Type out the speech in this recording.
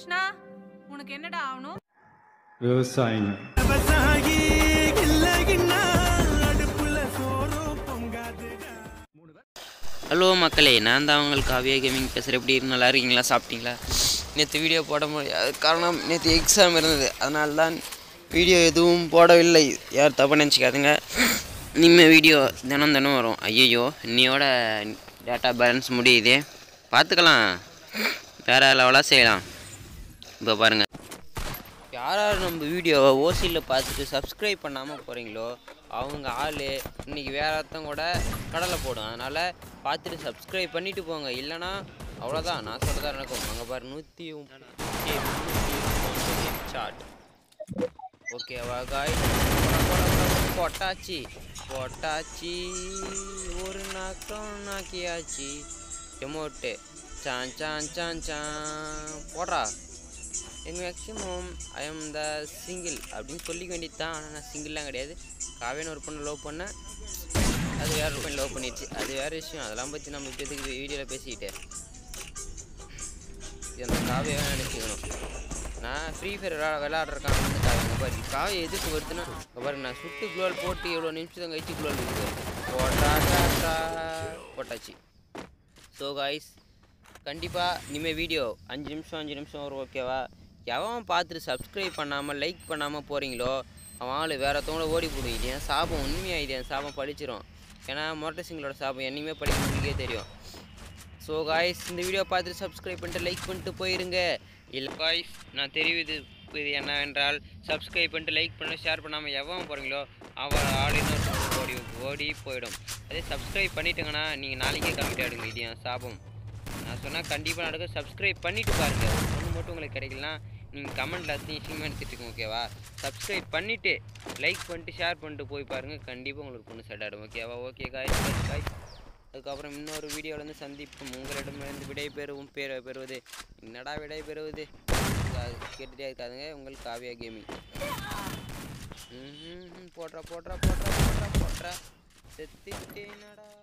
கிருஷ்ணா உனக்கு என்னடா ஆகணும் விவசாயிங்க விவசாயி இல்லைன்னா அடுப்புல சோறும் பொங்காதுடா ஹலோ மக்களே நான் தான் உங்கள் காவியா கேமிங் பேசுகிறேன் எப்படி இருக்கு? நல்லா இருக்கீங்களா சாப்பிட்டீங்களா நேற்று வீடியோ போட முடியாது காரணம் நேற்று எக்ஸாம் இருந்தது அதனால தான் வீடியோ எதுவும் போடவில்லை யார் தப்பாக நினச்சிக்காதுங்க இனிமேல் வீடியோ தினம் தினம் வரும் ஐயையோ இன்னையோட டேட்டா பேலன்ஸ் முடியுது பார்த்துக்கலாம் வேறு லெவலாக செய்யலாம் இப்போ பாருங்கள் யார் யார் நம்ம வீடியோவை ஓசியில் பார்த்துட்டு சப்ஸ்கிரைப் பண்ணாமல் போகிறீங்களோ அவங்க ஆள் இன்னைக்கு வேற ஒருத்தன் கூட கடலை போடும் அதனால் பார்த்துட்டு சப்ஸ்கிரைப் பண்ணிட்டு போங்க இல்லைன்னா அவ்வளோதான் நான் சொல்கிறதா நடக்கும் அங்கே பாரு நூற்றி ஷார்ட் ஓகேவா காய் பொட்டாச்சி பொட்டாச்சி ஒரு நாக்கம் நாக்கியாச்சு எமோட்டு சான் சான் சான் சான் போடுறா என் maximum I am the single அப்படின்னு சொல்லிக்க வேண்டியது தான் ஆனால் நான் சிங்கிள்லாம் கிடையாது காவேன்னு ஒரு பொண்ணு லவ் பண்ணேன் அது வேற ஒரு பொண்ணு லவ் பண்ணிடுச்சு அது வேற விஷயம் அதெல்லாம் பற்றி நம்ம இப்போதைக்கு வீடியோவில் பேசிக்கிட்டு இது அந்த காவியாவே நினச்சிக்கணும் நான் ஃப்ரீ ஃபயர் விளா விளையாடுறக்கான வந்து காவியம் பாரு காவியம் எதுக்கு வருதுன்னா இங்க பாரு நான் சுட்டு குளோல் போட்டு எவ்வளோ நிமிஷம் கழிச்சு குளோல் இருக்குது போட்டா போட்டாச்சு ஸோ காய்ஸ் கண்டிப்பாக இனிமேல் வீடியோ அஞ்சு நிமிஷம் அஞ்சு நிமிஷம் வரும் ஓகேவா எவன் பார்த்துட்டு சப்ஸ்கிரைப் பண்ணாமல் லைக் பண்ணாமல் போகிறீங்களோ அவன் ஆள் வேற ஒருத்தவங்கள ஓடி போடுவீங்க என் சாபம் உண்மையாக என் சாபம் படிச்சிரும் ஏன்னா மொரட்ட சிங்களோட சாபம் என்னையுமே படிக்க உங்களுக்கே தெரியும் ஸோ காய்ஸ் இந்த வீடியோ பார்த்துட்டு சப்ஸ்கிரைப் பண்ணிட்டு லைக் பண்ணிட்டு போயிருங்க இல்லை காய்ஸ் நான் தெரிவிது இது என்னவென்றால் சப்ஸ்கிரைப் பண்ணிட்டு லைக் பண்ணி ஷேர் பண்ணாமல் எவன் போகிறீங்களோ அவன் ஆள் இன்னொரு ஓடி ஓடி போயிடும் அதே சப்ஸ்கிரைப் பண்ணிட்டுங்கன்னா நீங்கள் நாளைக்கே கம்மிட் ஆகிடுங்க இது என் சாபம் நான் சொன்னால் கண்டிப்பாக நடக்கும் சப்ஸ்கிரைப் பண்ணிட்டு பாருங்க ஒன்று மட்டும் உங்களுக்கு கிடைக்கலனா நீங்கள் கமெண்ட்டில் அத்தனை விஷயமா எடுத்துட்டுங்க ஓகேவா சப்ஸ்கிரைப் பண்ணிவிட்டு லைக் பண்ணிட்டு ஷேர் பண்ணிட்டு போய் பாருங்கள் கண்டிப்பாக உங்களுக்கு பொண்ணு செட் ஆகிடும் ஓகேவா ஓகே காய் காய் அதுக்கப்புறம் இன்னொரு வீடியோவில் வந்து சந்திப்போம் உங்களிடமிருந்து விடை பெறுவோம் பேர் பெறுவது என்னடா விடை பெறுவது அது கேட்டுகிட்டே இருக்காதுங்க உங்கள் காவியா கேமிங் ம் போட்றா போட்றா போட்றா போட்றா போட்றா செத்துட்டேனடா